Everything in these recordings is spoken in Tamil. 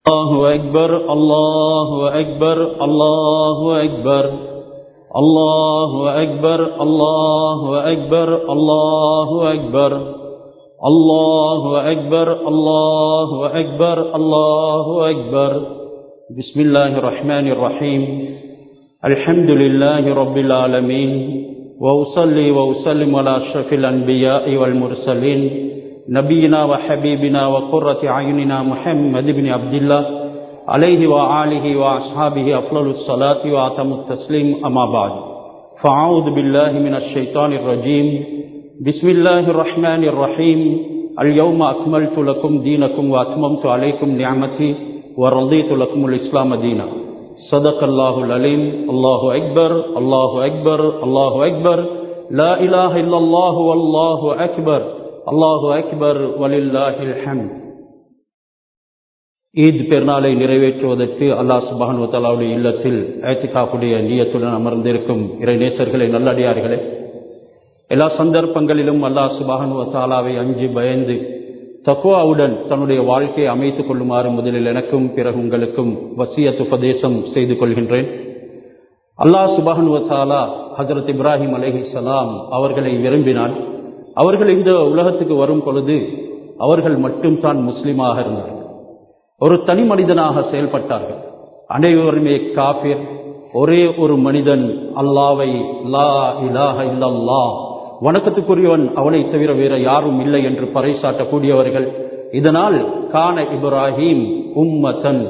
الله أكبر الله أكبر الله أكبر الله أكبر الله أكبر الله أكبر الله أكبر الله أكبر الله أكبر بسم الله الرحمن الرحيم الحمد لله رب العالمين وأصلي وأسلم على أشرف الأنبياء والمرسلين نبينا وحبيبنا وقرة عيننا محمد بن عبد الله عليه وآله وأصحابه أفضل الصلاة وأتم التسليم أما بعد فأعوذ بالله من الشيطان الرجيم بسم الله الرحمن الرحيم اليوم أكملت لكم دينكم وأتممت عليكم نعمتي ورضيت لكم الإسلام دينا صدق الله العليم الله أكبر الله أكبر الله أكبر لا إله إلا الله والله أكبر அல்லாஹு அக்பர் வலில்லாஹில் ஹம்த் ஈத் பெருநாளை நிறைவேற்றுவதற்கு அல்லாஹ் சுபானு தலாவுடைய இல்லத்தில் ஏத்திகாப்புடைய நீயத்துடன் அமர்ந்திருக்கும் இறைநேசர்களே நல்லடியார்களே எல்லா சந்தர்ப்பங்களிலும் அல்லாஹ் சுபானு தாலாவை அஞ்சு பயந்து தக்குவாவுடன் தன்னுடைய வாழ்க்கையை அமைத்துக் கொள்ளுமாறு முதலில் எனக்கும் பிறகு உங்களுக்கும் வசியத் உபதேசம் செய்து கொள்கின்றேன் அல்லாஹ் சுபானு தாலா ஹசரத் இப்ராஹிம் அலஹி சலாம் அவர்களை விரும்பினான் அவர்கள் இந்த உலகத்துக்கு வரும் பொழுது அவர்கள் மட்டும்தான் முஸ்லிமாக இருந்தார்கள் ஒரு தனி மனிதனாக செயல்பட்டார்கள் அனைவருமே காபிர் ஒரே ஒரு மனிதன் அல்லாவை லா இலாஹ இல்லல்லா வணக்கத்துக்குரியவன் அவனை தவிர வேற யாரும் இல்லை என்று பறைசாட்டக்கூடியவர்கள் இதனால் கான இப்ராஹிம் உம்மத்தன்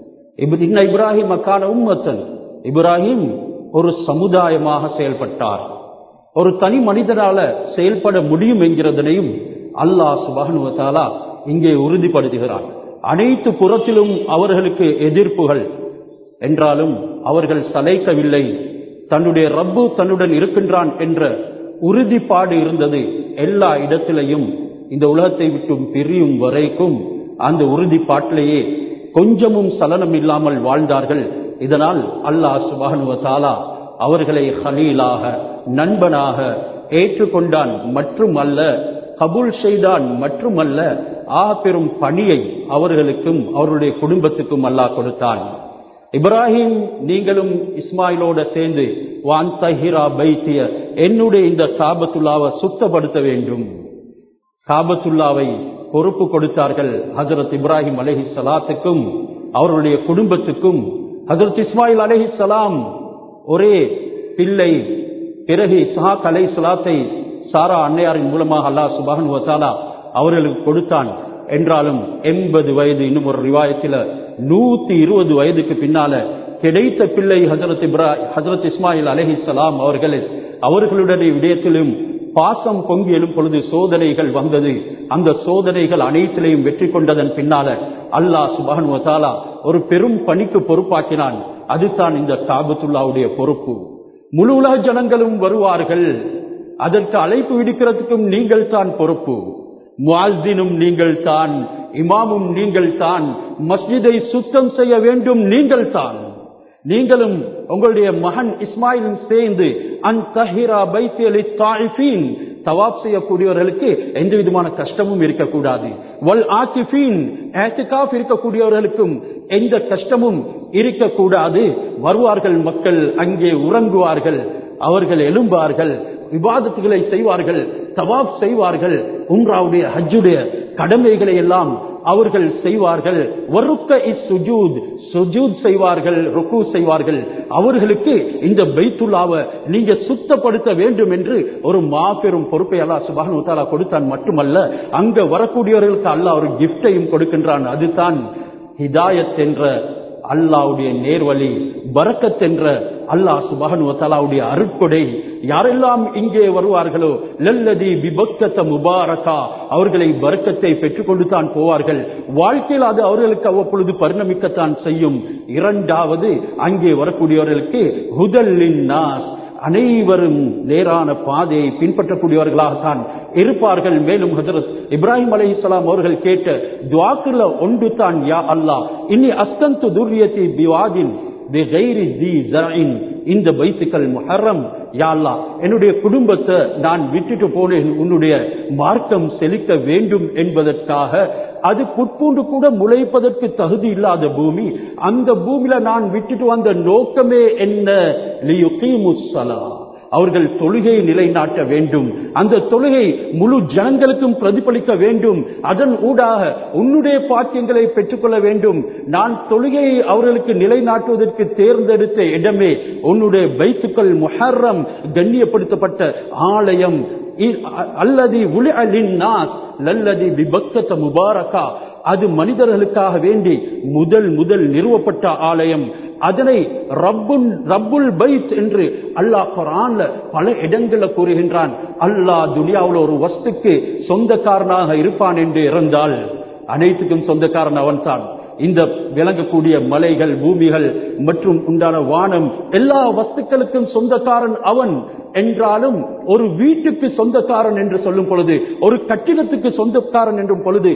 இன்ன இப்ராஹிம் கான உம்மத்தன் இப்ராஹிம் ஒரு சமுதாயமாக செயல்பட்டார் ஒரு தனி மனிதனால செயல்பட முடியும் என்கிறதனையும் அல்லாஹ் சுபகனுவத்தாலா இங்கே உறுதிப்படுத்துகிறார் அனைத்து புறத்திலும் அவர்களுக்கு எதிர்ப்புகள் என்றாலும் அவர்கள் சளைக்கவில்லை தன்னுடைய ரப்பு தன்னுடன் இருக்கின்றான் என்ற உறுதிப்பாடு இருந்தது எல்லா இடத்திலையும் இந்த உலகத்தை விட்டும் பிரியும் வரைக்கும் அந்த உறுதிப்பாட்டிலேயே கொஞ்சமும் சலனம் இல்லாமல் வாழ்ந்தார்கள் இதனால் அல்லாஹ் சுபகனுவத்தாலா அவர்களை ஹலீலாக நண்பனாக ஏற்றுக்கொண்டான் மற்றும் அல்ல கபூல் செய்தான் மற்றும் அல்ல ஆ பெரும் பணியை அவர்களுக்கும் அவருடைய குடும்பத்துக்கும் அல்லாஹ் கொடுத்தான் இப்ராஹிம் நீங்களும் இஸ்மாயிலோட சேர்ந்து வான் தஹிரா பைத்திய என்னுடைய இந்த காபத்துல்லாவை சுத்தப்படுத்த வேண்டும் காபத்துல்லாவை பொறுப்பு கொடுத்தார்கள் ஹசரத் இப்ராஹிம் அலஹி சலாத்துக்கும் அவருடைய குடும்பத்துக்கும் ஹசரத் இஸ்மாயில் அலஹி சலாம் ஒரே பிள்ளை பிறகு இஸ்ஹாக் அலை சலாத்தை சாரா அன்னையாரின் மூலமாக அல்லாஹ் சுபான் வசாலா அவர்களுக்கு கொடுத்தான் என்றாலும் எண்பது வயது இன்னும் ஒரு ரிவாயத்தில் நூத்தி இருபது வயதுக்கு பின்னால கிடைத்த பிள்ளை ஹசரத் இப்ரா ஹசரத் இஸ்மாயில் அலஹி சலாம் அவர்கள் அவர்களுடைய விடயத்திலும் பாசம் பொங்கி எழும் பொழுது சோதனைகள் வந்தது அந்த சோதனைகள் அனைத்திலையும் வெற்றி கொண்டதன் பின்னால அல்லாஹ் சுபான் வசாலா ஒரு பெரும் பணிக்கு பொறுப்பாக்கினான் அதுதான் இந்த காபத்துல்லாவுடைய பொறுப்பு முழு உலக ஜனங்களும் வருவார்கள் அதற்கு அழைப்பு விடுக்கிறதுக்கும் நீங்கள் தான் பொறுப்பு முவால்தினும் நீங்கள் தான் இமாமும் நீங்கள் தான் மஸ்ஜிதை சுத்தம் செய்ய வேண்டும் நீங்கள் தான் நீங்களும் உங்களுடைய மகன் இஸ்மாயிலும் சேர்ந்து அந்தஹிரா பைத்தியலி தாயிஃபீன் தவாப் செய்யக்கூடியவர்களுக்கு எந்த விதமான கஷ்டமும் இருக்கக்கூடாது வல் ஆசிஃபீன் ஏத்திகாப் இருக்கக்கூடியவர்களுக்கும் எந்த கஷ்டமும் இருக்கக்கூடாது வருவார்கள் மக்கள் அங்கே உறங்குவார்கள் அவர்கள் எழும்பார்கள் விவாதத்துகளை செய்வார்கள் தவாப் செய்வார்கள் உம்ராவுடைய ஹஜ்ஜுடைய கடமைகளை எல்லாம் அவர்கள் செய்வார்கள் சுஜூத் செய்வார்கள் ருக்கு செய்வார்கள் அவர்களுக்கு இந்த பைத்துல்லாவை நீங்க சுத்தப்படுத்த வேண்டும் என்று ஒரு மாபெரும் பொறுப்பை அல்லா சுபானு தாலா கொடுத்தான் மட்டுமல்ல அங்க வரக்கூடியவர்களுக்கு அல்லா ஒரு கிஃப்டையும் கொடுக்கின்றான் அதுதான் ஹிதாயத் என்ற அல்லாவுடைய நேர்வழி பரக்கத் என்ற அல்லாஹ் சுபஹன் வத்தாலாவுடைய அருட்கொடை யாரெல்லாம் இங்கே வருவார்களோ லல்லதி விபக்கத்த முபாரக்கா அவர்களை பரக்கத்தை பெற்றுக்கொண்டு தான் போவார்கள் வாழ்க்கையில் அது அவர்களுக்கு அவ்வப்பொழுது பரிணமிக்கத்தான் செய்யும் இரண்டாவது அங்கே வரக்கூடியவர்களுக்கு ஹுதல்லின் நாஸ் அனைவரும் நேரான பாதையை பின்பற்றக்கூடியவர்களாகத்தான் இருப்பார்கள் மேலும் ஹசரத் இப்ராஹிம் அலி இஸ்லாம் அவர்கள் கேட்ட துவாக்குல ஒன்று தான் யா அல்லாஹ் இன்னி அஸ்தந்து துர்யத்தி பிவாதின் بغير ذي زرع இந்த பைத்துக்கள் முஹர்ரம் யாழ்லா என்னுடைய குடும்பத்தை நான் விட்டுட்டு போனேன் உன்னுடைய மார்க்கம் செழிக்க வேண்டும் என்பதற்காக அது புட்பூண்டு கூட முளைப்பதற்கு தகுதி இல்லாத பூமி அந்த பூமியில நான் விட்டுட்டு வந்த நோக்கமே என்ன லியுகீமுஸ்ஸலா அவர்கள் தொழுகையை நிலைநாட்ட வேண்டும் அந்த தொழுகை முழு ஜனங்களுக்கும் பிரதிபலிக்க வேண்டும் அதன் ஊடாக உன்னுடைய பாக்கியங்களை பெற்றுக்கொள்ள வேண்டும் நான் தொழுகையை அவர்களுக்கு நிலைநாட்டுவதற்கு தேர்ந்தெடுத்த இடமே உன்னுடைய பைத்துக்கள் முஹர்ரம் கண்ணியப்படுத்தப்பட்ட ஆலயம் அல்லதி உலி நாஸ் லல்லதி விபக்கத்த முபாரக்கா அது மனிதர்களுக்காக வேண்டி முதல் முதல் நிறுவப்பட்ட ஆலயம் அதனை ரப்புல் ரப்புல் பைத் என்று அல்லாஹ் குரான்ல பல இடங்கள்ல கூறுகின்றான் அல்லாஹ் துனியாவில் ஒரு வஸ்துக்கு சொந்தக்காரனாக இருப்பான் என்று இறந்தால் அனைத்துக்கும் சொந்தக்காரன் அவன்தான் இந்த விளங்கக்கூடிய மலைகள் பூமிகள் மற்றும் உண்டான வானம் எல்லா வஸ்துக்களுக்கும் சொந்தக்காரன் அவன் என்றாலும் ஒரு வீட்டுக்கு சொந்தக்காரன் என்று சொல்லும் பொழுது ஒரு கட்டிடத்துக்கு சொந்தக்காரன் என்றும் பொழுது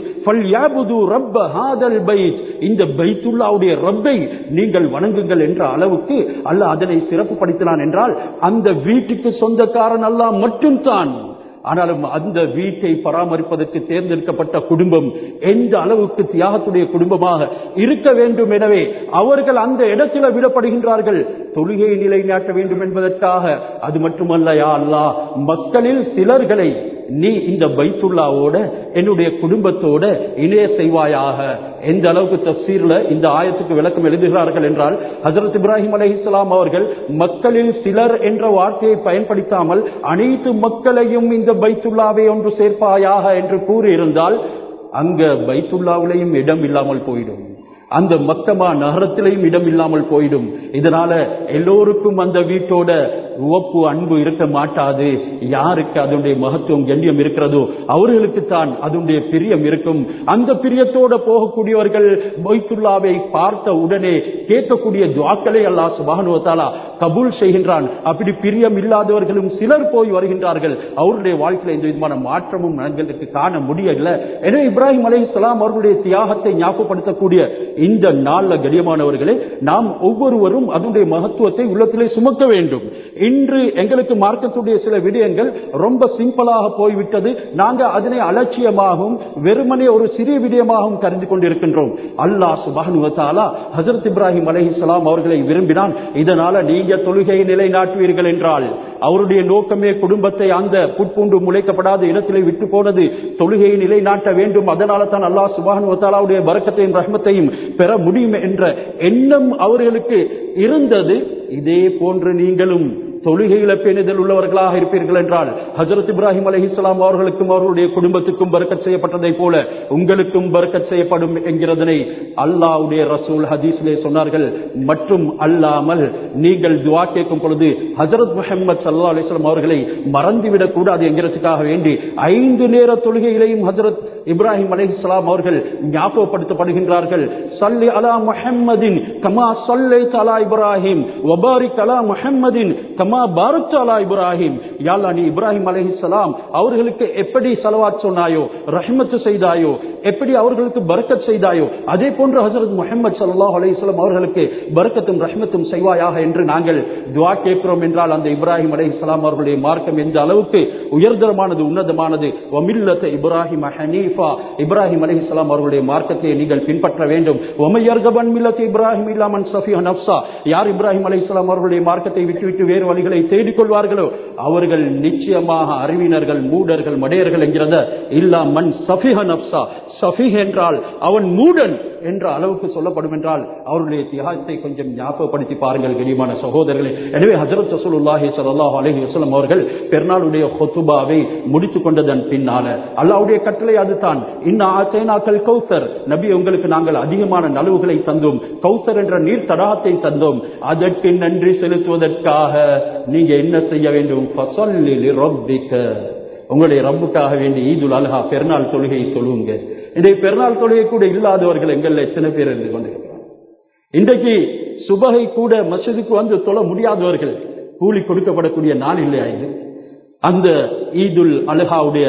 ரப்ப ஹாதல் பைத் இந்த பைத்துல்லாவுடைய ரப்பை நீங்கள் வணங்குங்கள் என்ற அளவுக்கு அல்ல அதனை சிறப்புப்படுத்தினான் என்றால் அந்த வீட்டுக்கு சொந்தக்காரன் அல்ல மட்டும்தான் ஆனாலும் அந்த வீட்டை பராமரிப்பதற்கு தேர்ந்தெடுக்கப்பட்ட குடும்பம் எந்த அளவுக்கு தியாகத்துடைய குடும்பமாக இருக்க வேண்டும் எனவே அவர்கள் அந்த இடத்தில் விடப்படுகின்றார்கள் தொழுகையை நிலைநாட்ட வேண்டும் என்பதற்காக அது மட்டுமல்ல யா அல்லா மக்களில் சிலர்களை நீ இந்த பைத்துல்லாவோட என்னுடைய குடும்பத்தோட இணைய செய்வாயாக எந்த அளவுக்கு தப்சீர்ல இந்த ஆயத்துக்கு விளக்கம் எழுதுகிறார்கள் என்றால் ஹசரத் இப்ராஹிம் அலி இஸ்லாம் அவர்கள் மக்களில் சிலர் என்ற வார்த்தையை பயன்படுத்தாமல் அனைத்து மக்களையும் இந்த பைத்துல்லாவை ஒன்று சேர்ப்பாயாக என்று கூறியிருந்தால் அங்க பைத்துல்லாவிலையும் இடம் இல்லாமல் போயிடும் அந்த மத்தமா நகரத்திலையும் இடம் இல்லாமல் போயிடும் இதனால எல்லோருக்கும் அந்த வீட்டோட உவப்பு அன்பு இருக்க மாட்டாது யாருக்கு அதனுடைய மகத்துவம் கண்ணியம் இருக்கிறதோ அவர்களுக்கு தான் அதனுடைய பிரியம் இருக்கும் அந்த பிரியத்தோட போகக்கூடியவர்கள் பைத்துல்லாவை பார்த்த உடனே கேட்கக்கூடிய துவாக்களை அல்லாஹ் சுபானுவத்தாலா கபூல் செய்கின்றான் அப்படி பிரியம் இல்லாதவர்களும் சிலர் போய் வருகின்றார்கள் அவருடைய வாழ்க்கையில எந்த விதமான மாற்றமும் எங்களுக்கு காண முடியல எனவே இப்ராஹிம் அலை இஸ்லாம் அவர்களுடைய தியாகத்தை ஞாபகப்படுத்தக்கூடிய இந்த நாள்ல கடியமானவர்களே நாம் ஒவ்வொருவரும் அதனுடைய மகத்துவத்தை உள்ளத்திலே சுமக்க வேண்டும் இன்று எங்களுக்கு மார்க்கத்துடைய சில விடயங்கள் ரொம்ப சிம்பிளாக போய்விட்டது நாங்க அதனை அலட்சியமாகவும் வெறுமனே ஒரு சிறிய விடயமாகவும் கருதி கொண்டிருக்கின்றோம் அல்லாஹ் சுபானுவத்தாலா ஹசரத் இப்ராஹிம் அலஹிஸ்லாம் அவர்களை விரும்பினான் இதனால நீங்க தொழுகையை நிலைநாட்டுவீர்கள் என்றால் அவருடைய நோக்கமே குடும்பத்தை அந்த புட்பூண்டு முளைக்கப்படாத இடத்திலே விட்டு போனது தொழுகையை நிலைநாட்ட வேண்டும் அதனால தான் அல்லாஹ் சுபானுவத்தாலாவுடைய பறக்கத்தையும் ரஹ்மத்தையும் பெற முடியும் என்ற எண்ணம் அவர்களுக்கு இருந்தது இதே போன்று நீங்களும் தொழுகையில பேணுதல் உள்ளவர்களாக இருப்பீர்கள் என்றால் ஹசரத் இப்ராஹிம் அலி இஸ்லாம் அவர்களுக்கும் அவர்களுடைய குடும்பத்துக்கும் பறக்கச் செய்யப்பட்டதை போல உங்களுக்கும் பறக்கச் செய்யப்படும் என்கிறதனை அல்லாவுடைய ரசூல் ஹதீஸ்லே சொன்னார்கள் மற்றும் அல்லாமல் நீங்கள் துவா கேட்கும் பொழுது ஹசரத் முஹம்மது சல்லா அலிஸ்லாம் அவர்களை மறந்துவிடக் கூடாது என்கிறதுக்காக வேண்டி ஐந்து நேர தொழுகையிலையும் ஹசரத் இப்ராஹிம் அலி இஸ்லாம் அவர்கள் ஞாபகப்படுத்தப்படுகின்றார்கள் சல்லி அலா முஹம்மதின் கமா சொல்லை தலா இப்ராஹிம் வபாரிக் அலா முஹம்மதின் கமா பாரத் அலா இப்ராஹிம் யாழ்லா நீ இப்ராஹிம் அலஹிசலாம் அவர்களுக்கு எப்படி செலவாத் சொன்னாயோ ரஹ்மத்து செய்தாயோ எப்படி அவர்களுக்கு பரக்கத் செய்தாயோ அதே போன்று ஹசரத் முஹம்மது சல்லாஹ் அலிஸ்லாம் அவர்களுக்கு பரக்கத்தும் ரஹ்மத்தும் செய்வாயாக என்று நாங்கள் துவா கேட்கிறோம் என்றால் அந்த இப்ராஹிம் அலைஹிஸ்லாம் அவர்களுடைய மார்க்கம் எந்த அளவுக்கு உயர்தரமானது உன்னதமானது ஒமில்லத்த இப்ராஹிம் ஹனீஃபா இப்ராஹிம் அலைஹிஸ்லாம் அவர்களுடைய மார்க்கத்தை நீங்கள் பின்பற்ற வேண்டும் ஒமையர்கபன் மில்லத் இப்ராஹிம் இல்லாமன் சஃபியா நப்சா யார் இப்ராஹிம் அலைஹிஸ்லாம் அவர்களுடைய மார்க்கத்தை விட்டுவிட்டு வேறு வழிகளை தேடிக் கொள்வார்களோ அவர்கள் நிச்சயமாக அறிவினர்கள் மூடர்கள் மடையர்கள் என்கிறத இல்லா மண் சஃபிஹ நப்சா சஃபிஹ் என்றால் அவன் மூடன் என்ற அளவுக்கு சொல்லப்படும் என்றால் அவருடைய தியாகத்தை கொஞ்சம் ஞாபகப்படுத்தி பாருங்கள் கனிமான சகோதரர்களே எனவே ஹசரத் ரசூலுல்லாஹி ஸல்லல்லாஹு அலைஹி வஸல்லம் அவர்கள் பெருநாளுடைய ஹுத்துபாவை முடித்துக் கொண்டதன் பின்னால அல்லாஹ்வுடைய கட்டளை அதுதான் இன்ன ஆச்சைனாக்கள் கௌசர் நபி உங்களுக்கு நாங்கள் அதிகமான நலவுகளை தந்தோம் கௌசர் என்ற நீர் தடாகத்தை தந்தோம் அதற்கு நன்றி செலுத்துவதற்காக நீங்க என்ன செய்ய வேண்டும் ஃபஸல்லி லிரப்பிக உங்களுடைய ரப்புக்காக வேண்டி ஈதுல் அல்ஹா பெருநாள் தொழுகையை தொழுவுங்க இன்றைய பெருநாள் தொழுகை கூட இல்லாதவர்கள் எங்கள் எத்தனை பேர் இருந்து கொண்டிருக்கிறார் இன்றைக்கு சுபகை கூட மசூதிக்கு வந்து தொழ முடியாதவர்கள் கூலி கொடுக்கப்படக்கூடிய நாள் இல்லையா இது அந்த ஈதுல் அல்ஹாவுடைய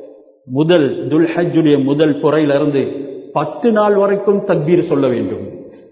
முதல் துல் ஹஜ்ஜுடைய முதல் புறையிலிருந்து பத்து நாள் வரைக்கும் தக்பீர் சொல்ல வேண்டும்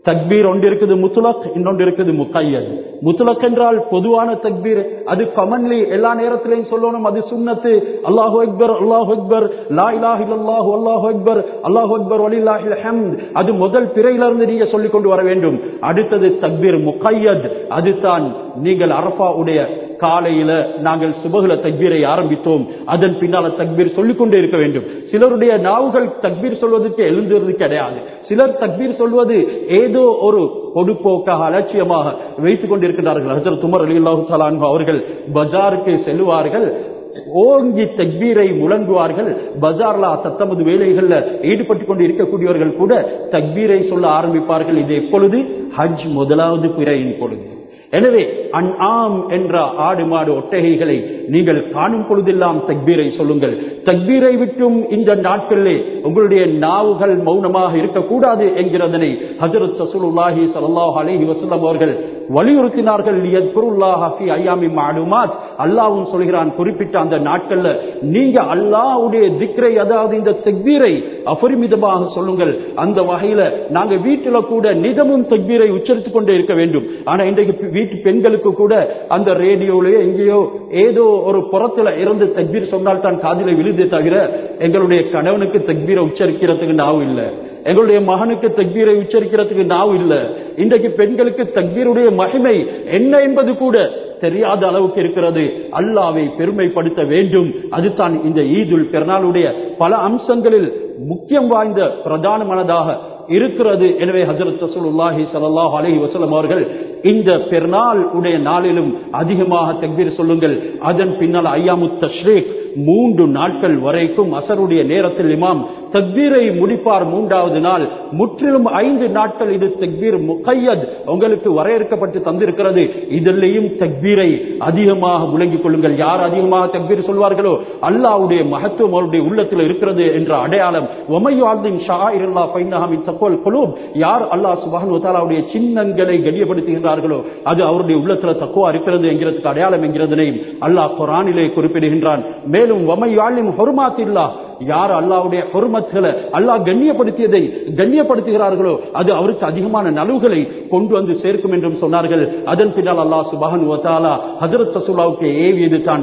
தக்பீர் ஒன்று இருக்குது முத்துலக் இன்னொன்று இருக்குது முக்கையத் முத்துலக் என்றால் பொதுவான தக்பீர் அது கமன்லி எல்லா நேரத்திலையும் சொல்லணும் அது சுன்னத்து அல்லாஹு அக்பர் அல்லாஹு அக்பர் லா இலாஹ இல்லல்லாஹு அல்லாஹு அக்பர் அல்லாஹு அக்பர் வலில்லாஹில் ஹம்த் அது முதல் பிறையிலிருந்து நீங்க சொல்லிக் கொண்டு வர வேண்டும் அடுத்தது தக்பீர் முக்கையத் அதுதான் நீங்கள் அரஃபா உடைய காலையில நாங்கள் சுபகுல தக்பீரை ஆரம்பித்தோம் அதன் பின்னால தக்பீர் சொல்லிக் கொண்டே இருக்க வேண்டும் சிலருடைய நாவுகள் தக்பீர் சொல்வதற்கு எழுந்துறது கிடையாது சிலர் தக்பீர் சொல்வது ஏதோ ஒரு பொடுப்போக்காக அலட்சியமாக வைத்துக் கொண்டிருக்கிறார்கள் ஹசரத் உமர் அலி அல்லாஹு அவர்கள் பஜாருக்கு செல்வார்கள் ஓங்கி தக்பீரை முழங்குவார்கள் பஜார்ல தத்தமது வேலைகள்ல ஈடுபட்டுக் கொண்டு இருக்கக்கூடியவர்கள் கூட தக்பீரை சொல்ல ஆரம்பிப்பார்கள் இது எப்பொழுது ஹஜ் முதலாவது பிறையின் பொழுது எனவே அன் ஆம் என்ற ஆடு மாடு ஒட்டகைகளை நீங்கள் காணும் பொழுதெல்லாம் தக்பீரை சொல்லுங்கள் தக்பீரை விட்டும் இந்த நாட்களிலே உங்களுடைய நாவுகள் மௌனமாக இருக்கக்கூடாது என்கிறதனை ஹஜரத் சசூலுல்லாஹி ஸல்லல்லாஹு அலைஹி வஸல்லம் அவர்கள் வலியுறுத்தினார்கள் லியத்குருல்லாஹ ஃபீ அய்யாமி மஅலூமாத் அல்லாஹ்வும் சொல்கிறான் குறிப்பிட்ட அந்த நாட்கள்ல நீங்க அல்லாஹ்வுடைய திக்ரை அதாவது இந்த தக்பீரை அபரிமிதமாக சொல்லுங்கள் அந்த வகையில நாங்க வீட்டுல கூட நிதமும் தக்பீரை உச்சரித்துக் கொண்டே இருக்க வேண்டும் ஆனா இன்றைக்கு வீட்டு பெண்களுக்கு கூட அந்த ரேடியோலயோ எங்கேயோ ஏதோ ஒரு புறத்துல இருந்து தக்பீர் சொன்னால் தான் காதில விழுதே தவிர எங்களுடைய கணவனுக்கு தக்பீரை உச்சரிக்கிறதுக்கு நாவும் இல்லை எங்களுடைய மகனுக்கு தக்பீரை உச்சரிக்கிறதுக்கு நாவும் இல்லை இன்றைக்கு பெண்களுக்கு தக்பீருடைய மகிமை என்ன என்பது கூட தெரியாத அளவுக்கு இருக்கிறது அல்லாவை பெருமைப்படுத்த வேண்டும் அதுதான் இந்த ஈதுல் பெருநாளுடைய பல அம்சங்களில் முக்கியம் வாய்ந்த பிரதானமானதாக இருக்கிறது எனவே ஹசரத் ரசூலுல்லாஹி ஸல்லல்லாஹு அலைஹி வஸல்லம் அவர்கள் இந்த பெருநாள் உடைய நாளிலும் அதிகமாக தக்பீர் சொல்லுங்கள் அதன் பின்னால் ஐயாமுத் தஷ்ரீக் மூன்று நாட்கள் வரைக்கும் அசருடைய நேரத்தில் இமாம் தக்பீரை முடிப்பார் மூன்றாவது நாள் முற்றிலும் ஐந்து நாட்கள் இது தக்பீர் முக்கையத் உங்களுக்கு வரையறுக்கப்பட்டு தந்திருக்கிறது இதிலேயும் தக்பீரை அதிகமாக விளங்கிக் கொள்ளுங்கள் யார் அதிகமாக தக்பீர் சொல்வார்களோ அல்லாவுடைய மகத்துவம் அவருடைய உள்ளத்தில் இருக்கிறது என்ற அடையாளம் ஒமையாழ்தின் ஷாயிரல்லா பைனஹாமின் தக்கோல் குலூப் யார் அல்லாஹ் சுபஹானு வதஆலாவுடைய சின்னங்களை கண்ணியப்படுத்துகிறார்களோ அது அவருடைய உள்ளத்துல தக்குவா இருக்கிறது என்கிறதுக்கு அடையாளம் என்கிறதனையும் அல்லாஹ் குரானிலே குறிப்பிடுகின்றான் மேலும் ஒமையாளின் ஹொருமாத்தில்லா யார் அல்லாவுடைய பொறுமத்துகளை அல்லாஹ் கண்ணியப்படுத்தியதை கண்ணியப்படுத்துகிறார்களோ அது அவருக்கு அதிகமான நலவுகளை கொண்டு வந்து சேர்க்கும் என்றும் சொன்னார்கள் அதன் பின்னால் அல்லாஹ் சுபஹன் வத்தாலா ஹஜரத் ரசூலாவுக்கு ஏவியது தான்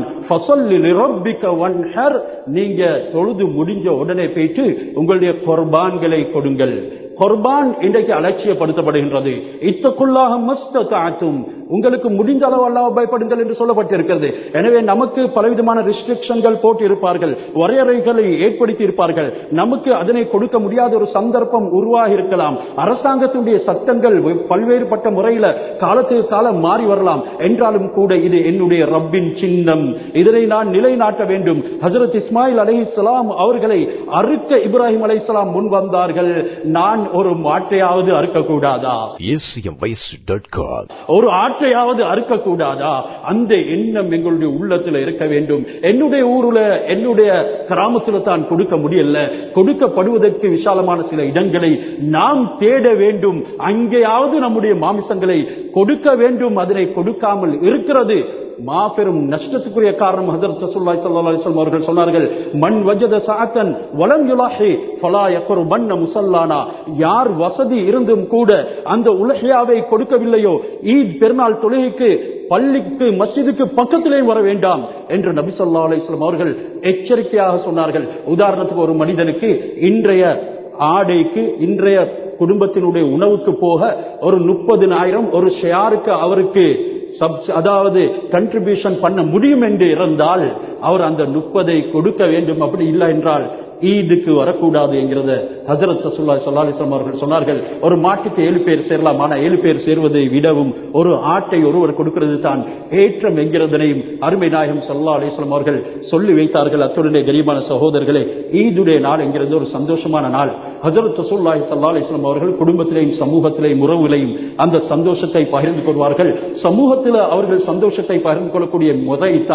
நீங்க தொழுது முடிஞ்ச உடனே போயிட்டு உங்களுடைய கொர்பான்களை கொடுங்கள் கொர்பான் இன்றைக்கு அலட்சியப்படுத்தப்படுகின்றது இத்தக்குள்ளாக மஸ்தாத்தும் உங்களுக்கு முடிந்த அளவு அல்லாஹ் பயப்படுங்கள் என்று சொல்லப்பட்டிருக்கிறது எனவே நமக்கு பலவிதமான ரெஸ்ட்ரிக்ஷன்கள் போட்டு இருப்பார்கள் வரையறைகளை ஏற்படுத்தி இருப்பார்கள் நமக்கு அதனை கொடுக்க முடியாத ஒரு சந்தர்ப்பம் உருவாகி இருக்கலாம் அரசாங்கத்துடைய சட்டங்கள் பல்வேறுபட்ட முறையில காலத்துக்கு காலம் மாறி வரலாம் என்றாலும் கூட இது என்னுடைய ரப்பின் சின்னம் இதனை நான் நிலைநாட்ட வேண்டும் ஹசரத் இஸ்மாயில் அலை அவர்களை அறுக்க இப்ராஹிம் அலை முன் வந்தார்கள் நான் ஒரு மாட்டையாவது அறுக்கக்கூடாதா acmvoice.com. ஒரு ஆற்றையாவது அறுக்கக்கூடாதா அந்த எண்ணம் எங்களுடைய உள்ளத்துல இருக்க வேண்டும் என்னுடைய ஊருல என்னுடைய கிராமத்துல தான் கொடுக்க முடியல கொடுக்கப்படுவதற்கு விசாலமான சில இடங்களை நாம் தேட வேண்டும் அங்கேயாவது நம்முடைய மாமிசங்களை கொடுக்க வேண்டும் அதனை கொடுக்காமல் இருக்கிறது மாபெரும் நஷ்டத்துக்குரிய காரணம் ஹசரத் ரசூலுல்லாஹி ஸல்லல்லாஹு அலைஹி வஸல்லம் அவர்கள் சொன்னார்கள் மன் வஜத சஅத்தன் வலம் யுலாஹி ஃபலா யக்ரு மன்ன முஸல்லானா யார் வசதி இருந்தும் கூட அந்த உலஹியாவை கொடுக்கவில்லையோ ஈத் பெருநாள் தொழுகைக்கு பள்ளிக்கு மஸ்ஜிதுக்கு பக்கத்திலே வர வேண்டாம் என்று நபி ஸல்லல்லாஹு அலைஹி வஸல்லம் அவர்கள் எச்சரிக்கையாக சொன்னார்கள் உதாரணத்துக்கு ஒரு மனிதனுக்கு இன்றைய ஆடைக்கு இன்றைய குடும்பத்தினுடைய உணவுக்கு போக ஒரு முப்பதினாயிரம் ஒரு ஷேருக்கு அவருக்கு சப் அதாவது கண்ட்ரிபியூஷன் பண்ண முடியும் என்று இருந்தால் அவர் அந்த முப்பதை கொடுக்க வேண்டும் அப்படி இல்லை என்றால் ஈதுக்கு வரக்கூடாது என்கிறத ஹசரத் ரசூல்லா சொல்லாலிஸ்லாம் அவர்கள் சொன்னார்கள் ஒரு மாட்டுக்கு ஏழு பேர் சேரலாம் ஆனால் ஏழு பேர் சேர்வதை விடவும் ஒரு ஆட்டை ஒருவர் கொடுக்கிறது தான் ஏற்றம் என்கிறதனையும் அருமை நாயகம் சல்லா அலிஸ்லாம் அவர்கள் சொல்லி வைத்தார்கள் அத்துடனே கரிமான சகோதரர்களே ஈதுடைய நாள் என்கிறது ஒரு சந்தோஷமான நாள் ஹசரத் ரசூல்லாஹி சல்லா அலிஸ்லாம் அவர்கள் குடும்பத்திலேயும் சமூகத்திலேயும் உறவுகளையும் அந்த சந்தோஷத்தை பகிர்ந்து கொள்வார்கள் சமூகத்தில் அவர்கள் சந்தோஷத்தை பகிர்ந்து கொள்ளக்கூடிய முறை தான்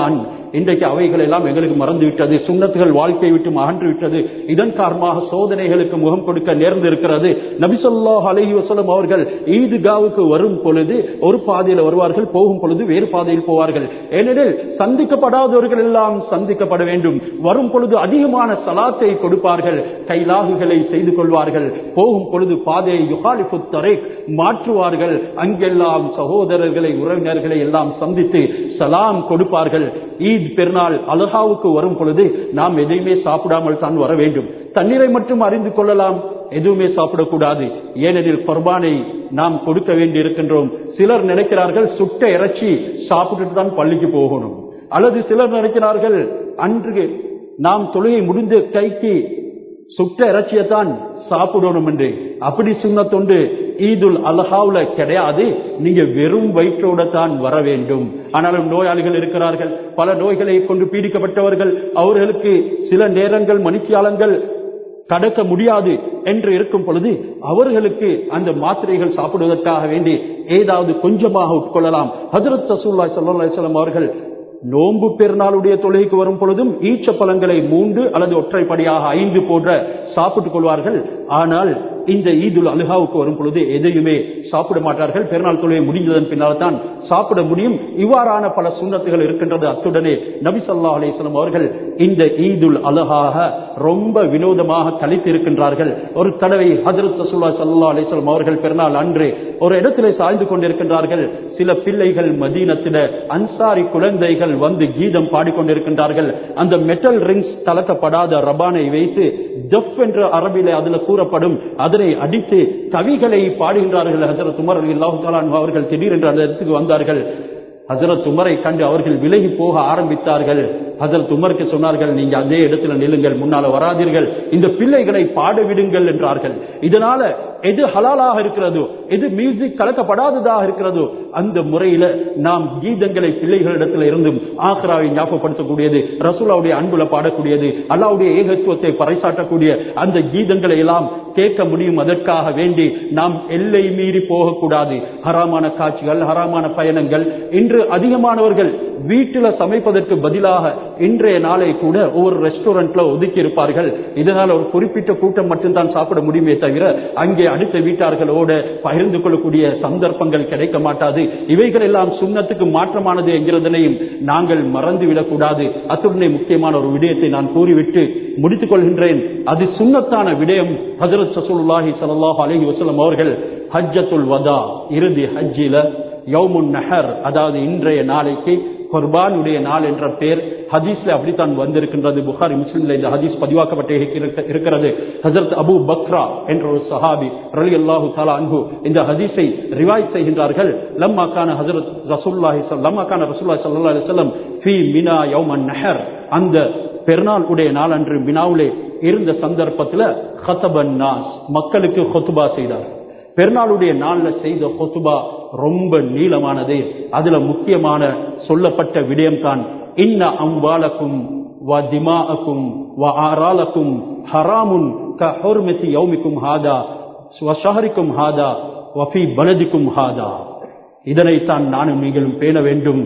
இன்றைக்கு அவைகள் எல்லாம் எங்களுக்கு மறந்து விட்டது சுண்ணத்துகள் வாழ்க்கை விட்டு அகன்று விட்டது இதன் காரணமாக சோதனைகளுக்கு முகம் கொடுக்க நேர்ந்து இருக்கிறது நபிசல்லாஹ் அலஹி வசலம் அவர்கள் ஈதுகாவுக்கு வரும் பொழுது ஒரு பாதையில் வருவார்கள் போகும் பொழுது வேறு பாதையில் போவார்கள் ஏனெனில் சந்திக்கப்படாதவர்கள் எல்லாம் சந்திக்கப்பட வேண்டும் வரும் பொழுது அதிகமான சலாத்தை கொடுப்பார்கள் கைலாகுகளை செய்து கொள்வார்கள் போகும் பொழுது பாதையை யுகாலிஃபு தரேக் மாற்றுவார்கள் அங்கெல்லாம் சகோதரர்களை உறவினர்களை எல்லாம் சந்தித்து சலாம் கொடுப்பார்கள் ஈத் பெருநாள் அலஹாவுக்கு வரும் பொழுது நாம் எதையுமே சாப்பிடாமல் தான் வர வேண்டும் தண்ணீரை மட்டும் அறிந்து கொள்ளலாம் எதுவுமே சாப்பிடக்கூடாது ஏனெனில் குர்பானை நாம் கொடுக்க வேண்டி இருக்கின்றோம் சிலர் நினைக்கிறார்கள் சுட்ட இறைச்சி சாப்பிட்டுட்டு தான் பள்ளிக்கு போகணும் அல்லது சிலர் நினைக்கிறார்கள் அன்று நாம் தொழுகை முடிந்த கைக்கு சுட்ட இறைச்சியத்தான் சாப்பிடணும் என்று அப்படி சுண்ணத்தொண்டு ஈதுல் அல்ஹாவுல கிடையாது நீங்க வெறும் வயிற்றோட தான் வர வேண்டும் ஆனாலும் நோயாளிகள் இருக்கிறார்கள் பல நோய்களை கொண்டு பீடிக்கப்பட்டவர்கள் அவர்களுக்கு சில நேரங்கள் மணித்தியாலங்கள் கடக்க முடியாது என்று இருக்கும் பொழுது அவர்களுக்கு அந்த மாத்திரைகள் சாப்பிடுவதற்காக வேண்டி ஏதாவது கொஞ்சமாக உட்கொள்ளலாம் ஹசரத் ரசூல்லா சல்லாஹம் அவர்கள் நோன்பு பெருநாளுடைய தொழுகைக்கு வரும் பொழுதும் ஈச்ச பழங்களை மூன்று அல்லது ஒற்றைப்படியாக ஐந்து போன்ற சாப்பிட்டுக் கொள்வார்கள் ஆனால் இந்த ஈதுல் அலுகாவுக்கு வரும் பொழுது எதையுமே சாப்பிட மாட்டார்கள் பெருநாள் தொழுகை முடிந்ததன் பின்னால் தான் சாப்பிட முடியும் இவ்வாறான பல சுண்ணத்துகள் இருக்கின்றது அத்துடனே நபி சொல்லா அலிஸ்லாம் அவர்கள் இந்த ஈதுல் அலுகாக ரொம்ப வினோதமாக கழித்து இருக்கின்றார்கள் ஒரு தடவை ஹசரத் ரசூல்லா சல்லா அலிஸ்லாம் அவர்கள் பெருநாள் அன்று ஒரு இடத்திலே சாய்ந்து கொண்டிருக்கின்றார்கள் சில பிள்ளைகள் மதீனத்தில அன்சாரி குழந்தைகள் வந்து கீதம் பாடிக்கொண்டிருக்கின்றார்கள் அந்த மெட்டல் ரிங்ஸ் கலக்கப்படாத ரபானை வைத்து ஜப் என்ற அரபிலே அதுல கூறப்படும் அதனை அடித்து கவிகளை பாடுகின்றார்கள் ஹசரத் உமர் அலி அல்லாஹு அவர்கள் திடீரென்று அந்த இடத்துக்கு வந்தார்கள் ஹசரத் உமரை கண்டு அவர்கள் விலகி போக ஆரம்பித்தார்கள் ஹசரத் உமருக்கு சொன்னார்கள் நீங்க அதே இடத்துல நில்லுங்கள் முன்னால வராதீர்கள் இந்த பிள்ளைகளை பாட விடுங்கள் என்றார்கள் இதனால எது ஹலாலாக இருக்கிறதோ எது மியூசிக் கலக்கப்படாததாக இருக்கிறதோ அந்த முறையில நாம் கீதங்களை பிள்ளைகளிடத்தில் இருந்தும் ஆக்ராவை ஞாபகப்படுத்தக்கூடியது ரசூலாவுடைய அன்புல பாடக்கூடியது அல்லாவுடைய ஏகத்துவத்தை பறைசாட்டக்கூடிய அந்த கீதங்களை எல்லாம் கேட்க முடியும் அதற்காக வேண்டி நாம் எல்லை மீறி போகக்கூடாது ஹராமான காட்சிகள் ஹராமான பயணங்கள் இன்று அதிகமானவர்கள் வீட்டில சமைப்பதற்கு பதிலாக இன்றைய நாளை கூட ஒவ்வொரு ரெஸ்டாரண்ட்ல ஒதுக்கி இருப்பார்கள் இதனால் ஒரு குறிப்பிட்ட கூட்டம் மட்டும்தான் சாப்பிட முடியுமே தவிர அங்கே அடுத்த வீட்டார்களோட பகிர்ந்து கொள்ளக்கூடிய சந்தர்ப்பங்கள் கிடைக்க மாட்டாது இவைகள் எல்லாம் சுண்ணத்துக்கு மாற்றமானது என்கிறதனையும் நாங்கள் மறந்துவிடக் கூடாது அத்துடனே முக்கியமான ஒரு விடயத்தை நான் கூறிவிட்டு முடித்துக் கொள்கின்றேன் அது சுண்ணத்தான விடயம் ஹசரத் சசூல்லாஹி சல்லாஹ் அலஹி வசலம் அவர்கள் ஹஜ்ஜத்துல் வதா இறுதி ஹஜ்ஜில யவுமுன் நஹர் அதாவது இன்றைய நாளைக்கு குர்பானுடைய நாள் என்ற பெயர் ஹதீஸ்ல அப்படித்தான் வந்திருக்கின்றது புகாரி முஸ்லிம்ல இந்த ஹதீஸ் பதிவாக்கப்பட்டு இருக்கிறது ஹசரத் அபு பக்ரா என்ற ஒரு சஹாபி ரலி அல்லாஹு தாலா அன்பு இந்த ஹதீஸை ரிவாய் செய்கின்றார்கள் லம்மா கான ஹசரத் ரசூல்லாஹி லம்மா கான ரசூல்லாஹி ஸல்லல்லாஹு அலைஹி வஸல்லம் ஃபீ மினா யௌமன் நஹர் அந்த பெருநாள் உடைய நாள் அன்று மினாவிலே இருந்த சந்தர்ப்பத்தில் ஹத்தபன் நாஸ் மக்களுக்கு ஹொத்துபா செய்தார் பெருநாளுடைய நாள்ல செய்த ஹொத்துபா ரொம்ப நீளமானது அதுல முக்கியமான சொல்லப்பட்ட விடயம்தான் இன்ன அம்பாலக்கும் வ திமாஅக்கும் வ ஆராலக்கும் ஹராமுன் க ஹுர்மதி யௌமிக்கும் ஹாதா வ ஷஹரிக்கும் ஹாதா வ ஃபீ பலதிக்கும் ஹாதா இதனைத்தான் நானும் நீங்களும் பேண வேண்டும்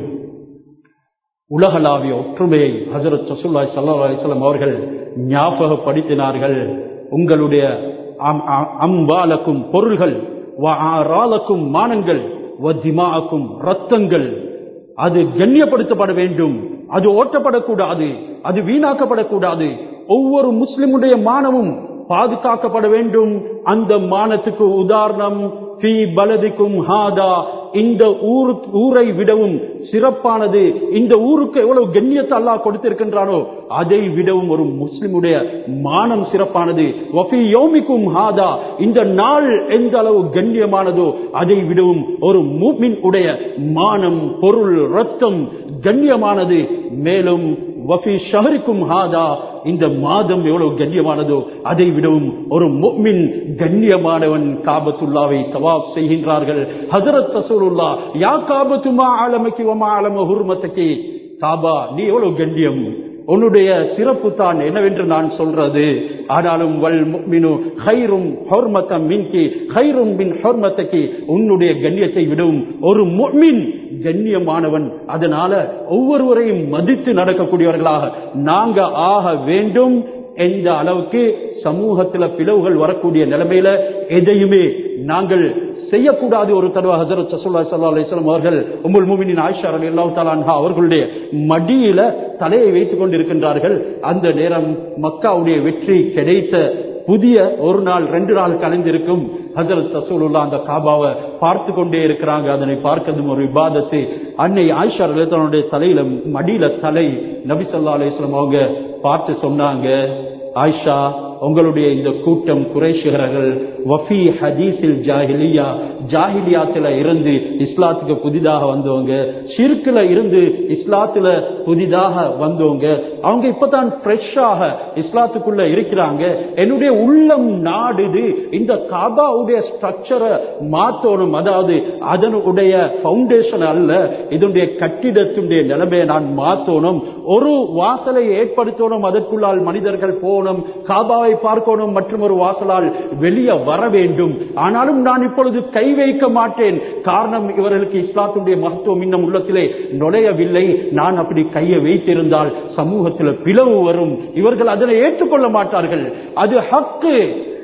உலகளாவிய ஒற்றுமையை ஹசரத் சசுல்லாய் சல்லா அலிஸ்லாம் அவர்கள் ஞாபகப்படுத்தினார்கள் உங்களுடைய அம்பாலக்கும் பொருள்கள் ஆறாலக்கும் மானங்கள் திமாக்கும் ரத்தங்கள் அது கண்ணியப்படுத்தப்பட வேண்டும் அது ஓட்டப்படக்கூடாது அது வீணாக்கப்படக்கூடாது ஒவ்வொரு முஸ்லிமுடைய மானமும் பாதுகாக்கப்பட வேண்டும் அந்த மானத்துக்கு உதாரணம் ஃபீ பலதிக்கும் ஹாதா இந்த ஊரு ஊரை விடவும் சிறப்பானது இந்த ஊருக்கு எவ்வளவு கண்ணியத்தை அல்லாஹ் கொடுத்திருக்கின்றானோ அதை விடவும் ஒரு முஸ்லிமுடைய மானம் சிறப்பானது வஃபி யோமிக்கும் ஹாதா இந்த நாள் எந்த அளவு கண்ணியமானதோ அதை விடவும் ஒரு மூமின் உடைய மானம் பொருள் ரத்தம் கண்ணியமானது மேலும் வஃபி ஷஹரிக்கும் ஹாதா இந்த மாதம் எவ்வளவு கண்ணியமானதோ அதை விடவும் ஒரு முக்மின் கண்ணியமானவன் காபத்துல்லாவை தவாப் செய்கின்றார்கள் ஹசரத் ரசூலுல்லா யா காபத்துமா ஆலமக்கி வமா ஆலம ஹுர்மத்தக்கி காபா நீ எவ்வளவு கண்ணியம் உன்னுடைய சிறப்பு தான் என்னவென்று நான் சொல்றது ஆனாலும் வல் முக்மினு ஹைரும் ஹொர்மத்தம் மின்கி ஹைரும் மின் ஹொர்மத்தக்கி உன்னுடைய கண்ணியத்தை விடவும் ஒரு முக்மின் கண்ணியமானவன் அதனால ஒவ்வொருவரையும் மதித்து நடக்கக்கூடியவர்களாக நாங்க ஆக வேண்டும் எந்த அளவுக்கு சமூகத்துல பிளவுகள் வரக்கூடிய நிலைமையில எதையுமே நாங்கள் செய்யக்கூடாது ஒரு தடவை ஹசரத் சசுல்லா சல்லா அலிஸ்லாம் அவர்கள் உமுல் மூமினின் ஆயிஷா அலி அல்லாஹ் தாலான்ஹா அவர்களுடைய மடியில தலையை வைத்துக் கொண்டிருக்கின்றார்கள் அந்த நேரம் மக்காவுடைய வெற்றி கிடைத்த புதிய ஒரு நாள் ரெண்டு நாள் கலைந்திருக்கும் ஹசரத் சசூலுல்லா அந்த காபாவை பார்த்து கொண்டே இருக்கிறாங்க அதனை பார்க்கறதும் ஒரு விவாதத்தை அன்னை ஆயிஷா அலித்தனுடைய தலையில மடியில தலை நபி சொல்லா அலிஸ்லாம் அவங்க பார்த்து சொன்னாங்க ஆயிஷா உங்களுடைய இந்த கூட்டம் குறைஷிகர்கள் வஃபி ஹதீஸில் ஜாஹிலியா ஜாஹிலியாத்துல இருந்து இஸ்லாத்துக்கு புதிதாக வந்தவங்க ஷிர்குல இருந்து இஸ்லாத்துல புதிதாக வந்தவங்க அவங்க இப்பதான் ஃப்ரெஷ்ஷாக இஸ்லாத்துக்குள்ள இருக்கிறாங்க என்னுடைய உள்ளம் நாடுது இந்த காபாவுடைய ஸ்ட்ரக்சரை மாத்தணும் அதாவது அதனுடைய பவுண்டேஷன் அல்ல இதனுடைய கட்டிடத்தினுடைய நிலைமையை நான் மாத்தணும் ஒரு வாசலை ஏற்படுத்தணும் அதற்குள்ளால் மனிதர்கள் போகணும் காபாவை பார்க்கணும் மற்றும் ஒரு வாசலால் வெளியே வர வேண்டும் ஆனாலும் நான் இப்பொழுது கை வைக்க மாட்டேன் காரணம் இவர்களுக்கு இஸ்லாத்துடைய மகத்துவம் இன்னும் உள்ளத்திலே நுழையவில்லை நான் அப்படி கையை வைத்திருந்தால் சமூகத்தில் பிளவு வரும் இவர்கள் அதனை ஏற்றுக்கொள்ள மாட்டார்கள் அது ஹக்கு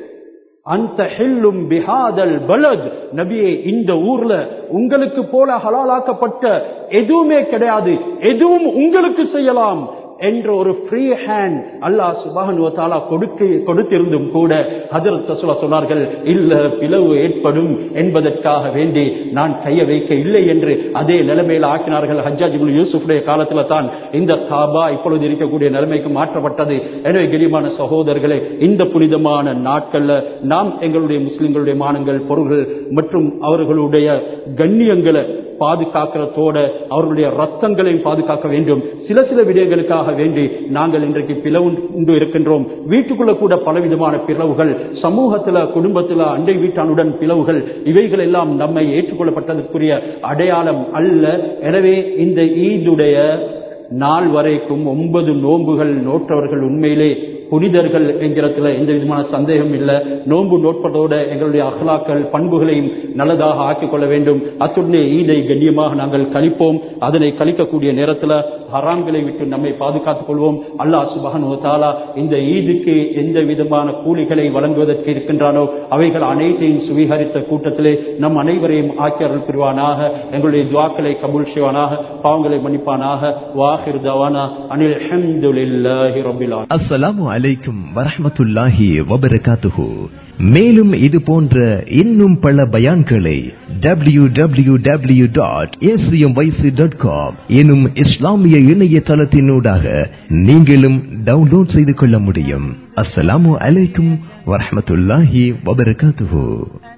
அந்த ஹெல்லும் பிஹாதல் பலத் நபியே இந்த ஊர்ல உங்களுக்கு போல ஹலாலாக்கப்பட்ட எதுவுமே கிடையாது எதுவும் உங்களுக்கு செய்யலாம் என்ற ஒரு ஃப்ரீ ஹேண்ட் அல்லாஹ் சுபானுவத்தாலா கொடுக்க கொடுத்திருந்தும் கூட ஹஜரத் ரசூலா சொன்னார்கள் இல்ல பிளவு ஏற்படும் என்பதற்காக வேண்டி நான் கைய வைக்க இல்லை என்று அதே நிலைமையில் ஆக்கினார்கள் ஹஜ்ஜாஜ் இப்னு யூசுஃபுடைய காலத்துல தான் இந்த காபா இப்பொழுது இருக்கக்கூடிய நிலைமைக்கு மாற்றப்பட்டது எனவே கிரிமான சகோதரர்களே இந்த புனிதமான நாட்கள்ல நாம் எங்களுடைய முஸ்லிம்களுடைய மானங்கள் பொருள்கள் மற்றும் அவர்களுடைய கண்ணியங்களை பாதுகாக்கிறதோட அவர்களுடைய ரத்தங்களையும் பாதுகாக்க வேண்டும் சில சில விடயங்களுக்காக வேண்டி நாங்கள் இன்றைக்கு பிளவுண்டு இருக்கின்றோம் வீட்டுக்குள்ள கூட பலவிதமான பிளவுகள் சமூகத்துல குடும்பத்துல அண்டை வீட்டானுடன் பிளவுகள் இவைகள் எல்லாம் நம்மை ஏற்றுக்கொள்ளப்பட்டதற்குரிய அடையாளம் அல்ல எனவே இந்த ஈதுடைய நாள் வரைக்கும் ஒன்பது நோன்புகள் நோற்றவர்கள் உண்மையிலே புனிதர்கள் என்கிறதுல எந்த விதமான சந்தேகம் இல்லை நோன்பு நோட்பதோட எங்களுடைய அகலாக்கள் பண்புகளையும் நல்லதாக ஆக்கிக் கொள்ள வேண்டும் அத்துடனே ஈதை கண்ணியமாக நாங்கள் கழிப்போம் அதனை கழிக்கக்கூடிய நேரத்தில் ஹராம்களை விட்டு நம்மை பாதுகாத்துக் கொள்வோம் அல்லாஹ் சுபஹன் தாலா இந்த ஈதுக்கு எந்த விதமான கூலிகளை வழங்குவதற்கு இருக்கின்றானோ அவைகள் அனைத்தையும் சுவீகரித்த கூட்டத்திலே நம் அனைவரையும் ஆக்கியர்கள் புரிவானாக எங்களுடைய துவாக்களை கபூல் செய்வானாக பாவங்களை மன்னிப்பானாக வாஹிர் தவானா அனில் அஹமதுல்லாஹி ரபில் ஆலமீன். அஸ்ஸலாமு அலைக்கும் வரஹ்மத்துல்லாஹி வபரகாத்துஹு மேலும் இது போன்ற இன்னும் பல பயான்களை W W W dot dot com எனும் இஸ்லாமிய இணையதளத்தினூடாக நீங்களும் டவுன்லோட் செய்து கொள்ள முடியும் அஸ்ஸலாமு அலைக்கும் வரஹ்மத்துல்லாஹி வபரகாத்துஹு